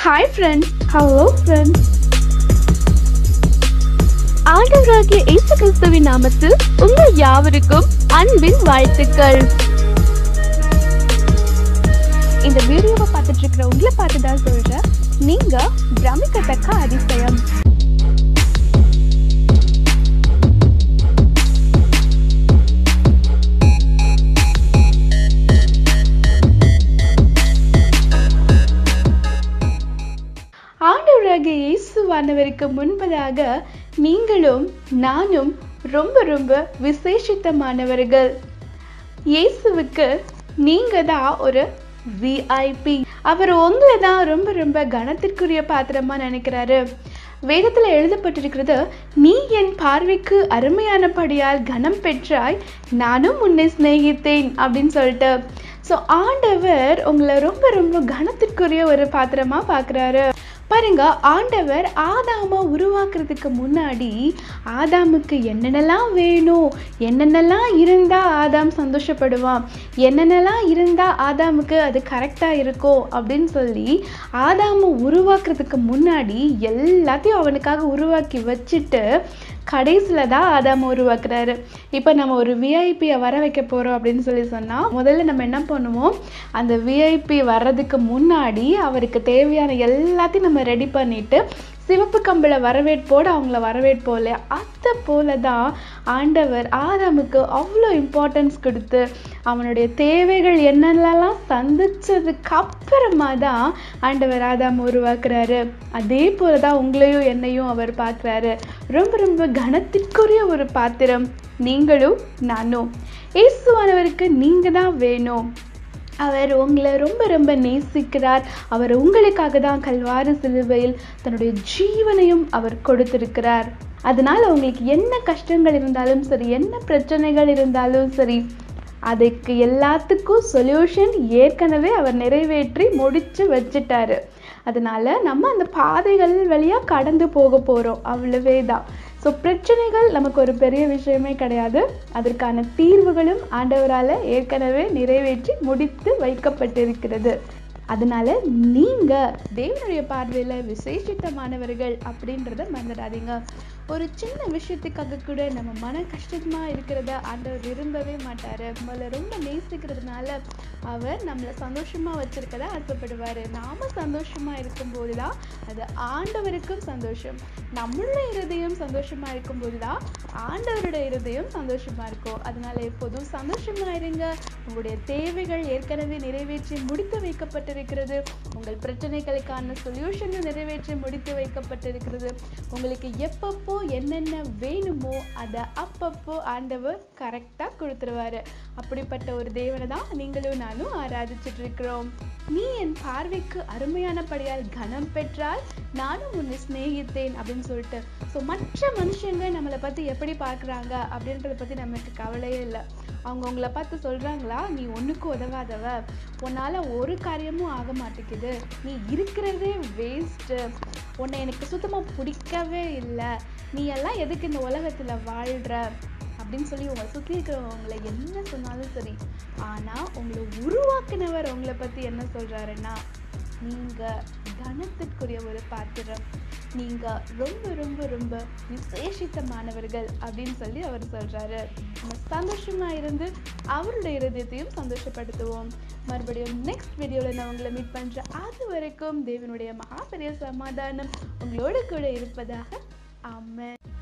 hi friends hello friends ஆண்டவராகிய இயேசு கிறிஸ்துவின் நாமத்தில் உங்கள் யாவருக்கும் அன்பின் வாழ்த்துக்கள் இந்த வீடியோவை பார்த்துட்டு இருக்கிற உங்களை பார்த்து தான் சொல்றேன் நீங்க பிரமிக்கத்தக்க அதிசயம் ஆண்டவராகிய இயேசுவானவருக்கு முன்பதாக நீங்களும் நானும் ரொம்ப ரொம்ப விசேஷித்தமானவர்கள் இயேசுவுக்கு நீங்க தான் ஒரு விஐபி அவர் உங்களை தான் ரொம்ப ரொம்ப கனத்திற்குரிய பாத்திரமா நினைக்கிறாரு வேதத்துல எழுதப்பட்டிருக்கிறது நீ என் பார்வைக்கு அருமையானபடியால் கனம் பெற்றாய் நானும் உன்னை சிநேகித்தேன் அப்படின்னு சொல்லிட்டு ஸோ ஆண்டவர் உங்களை ரொம்ப ரொம்ப கனத்திற்குரிய ஒரு பாத்திரமா பார்க்குறாரு பாருங்க ஆண்டவர் ஆதாம உருவாக்குறதுக்கு முன்னாடி ஆதாமுக்கு என்னென்னலாம் வேணும் என்னென்னலாம் இருந்தா ஆதாம் சந்தோஷப்படுவான் என்னென்னலாம் இருந்தா ஆதாமுக்கு அது கரெக்டா இருக்கும் அப்படின்னு சொல்லி ஆதாம உருவாக்குறதுக்கு முன்னாடி எல்லாத்தையும் அவனுக்காக உருவாக்கி வச்சுட்டு கடைசியில் தான் ஆதாம உருவாக்குறாரு இப்போ நம்ம ஒரு விஐபியை வர வைக்க போகிறோம் அப்படின்னு சொல்லி சொன்னால் முதல்ல நம்ம என்ன பண்ணுவோம் அந்த விஐபி வர்றதுக்கு முன்னாடி அவருக்கு தேவையான எல்லாத்தையும் நம்ம ரெடி பண்ணிட்டு சிவப்பு கம்பில் வரவேற்போடு அவங்கள வரவேற்போம் இல்லையா அதை போல தான் ஆண்டவர் ஆதாமுக்கு அவ்வளோ இம்பார்ட்டன்ஸ் கொடுத்து அவனுடைய தேவைகள் என்னென்னலாம் சந்திச்சதுக்கு அப்புறமா தான் ஆண்டவர் ஆதாம் உருவாக்குறாரு அதே போல தான் உங்களையும் என்னையும் அவர் பார்க்குறாரு ரொம்ப ரொம்ப கனத்திற்குரிய ஒரு பாத்திரம் நீங்களும் நானும் இயேசுவானவருக்கு நீங்கள் தான் வேணும் அவர் உங்களை ரொம்ப ரொம்ப நேசிக்கிறார் அவர் உங்களுக்காக தான் கல்வாரி சிலுவையில் தன்னுடைய ஜீவனையும் அவர் கொடுத்திருக்கிறார் அதனால உங்களுக்கு என்ன கஷ்டங்கள் இருந்தாலும் சரி என்ன பிரச்சனைகள் இருந்தாலும் சரி அதுக்கு எல்லாத்துக்கும் சொல்யூஷன் ஏற்கனவே அவர் நிறைவேற்றி முடிச்சு வச்சுட்டாரு அதனால நம்ம அந்த பாதைகள் வழியாக கடந்து போக போகிறோம் அவ்வளவே தான் ஸோ பிரச்சனைகள் நமக்கு ஒரு பெரிய விஷயமே கிடையாது அதற்கான தீர்வுகளும் ஆண்டவரால் ஏற்கனவே நிறைவேற்றி முடித்து வைக்கப்பட்டிருக்கிறது அதனால நீங்க தேவனுடைய பார்வையில விசேஷித்தமானவர்கள் அப்படின்றத மறந்துடாதீங்க ஒரு சின்ன விஷயத்துக்காக கூட நம்ம மன கஷ்டமா இருக்கிறத ஆண்டவர் விரும்பவே மாட்டாரு நம்மளை ரொம்ப நேசிக்கிறதுனால அவர் நம்மளை சந்தோஷமா வச்சிருக்கத ஆசைப்படுவாரு நாம சந்தோஷமா இருக்கும்போது தான் அது ஆண்டவருக்கும் சந்தோஷம் நம்மளுடைய இருதயம் சந்தோஷமா இருக்கும்போது தான் ஆண்டவருடைய இருதயம் சந்தோஷமா இருக்கும் அதனால எப்போதும் சந்தோஷமா இருங்க உங்களுடைய தேவைகள் ஏற்கனவே நிறைவேற்றி முடித்து வைக்கப்பட்டிருக்கிறது உங்கள் பிரச்சனைகளுக்கான சொல்யூஷனும் நிறைவேற்றி முடித்து வைக்கப்பட்டிருக்கிறது உங்களுக்கு எப்பப்போ என்னென்ன வேணுமோ அதை அப்பப்போ ஆண்டவர் கரெக்டாக கொடுத்துருவாரு அப்படிப்பட்ட ஒரு தேவனை தான் நீங்களும் நானும் ஆராதிச்சுட்டு இருக்கிறோம் நீ என் பார்வைக்கு அருமையானபடியால் கனம் பெற்றால் நானும் உன்னை சிநேகித்தேன் அப்படின்னு சொல்லிட்டு ஸோ மற்ற மனுஷங்க நம்மளை பற்றி எப்படி பார்க்குறாங்க அப்படின்றத பற்றி நமக்கு கவலையே இல்லை அவங்க உங்களை பார்த்து சொல்கிறாங்களா நீ ஒன்றுக்கு உதவாதவ உன்னால் ஒரு காரியமும் ஆக மாட்டேங்குது நீ இருக்கிறதே வேஸ்ட்டு உன்னை எனக்கு சுத்தமாக பிடிக்கவே இல்லை நீ எல்லாம் எதுக்கு இந்த உலகத்தில் வாழ்கிற அப்படின்னு சொல்லி உங்களை சுற்றி இருக்கிறவங்களை என்ன சொன்னாலும் சரி ஆனால் உங்களை உருவாக்குனவர் உங்களை பற்றி என்ன சொல்கிறாருன்னா நீங்கள் கனத்திற்குரிய ஒரு பாத்திரம் நீங்கள் ரொம்ப ரொம்ப ரொம்ப விசேஷித்தமானவர்கள் அப்படின்னு சொல்லி அவர் சொல்கிறாரு நம்ம சந்தோஷமாக இருந்து அவருடைய இருதயத்தையும் சந்தோஷப்படுத்துவோம் மறுபடியும் நெக்ஸ்ட் வீடியோவில் நான் உங்களை மீட் பண்ணுறேன் அது வரைக்கும் தேவனுடைய மகா பெரிய சமாதானம் உங்களோட கூட இருப்பதாக ஆமென்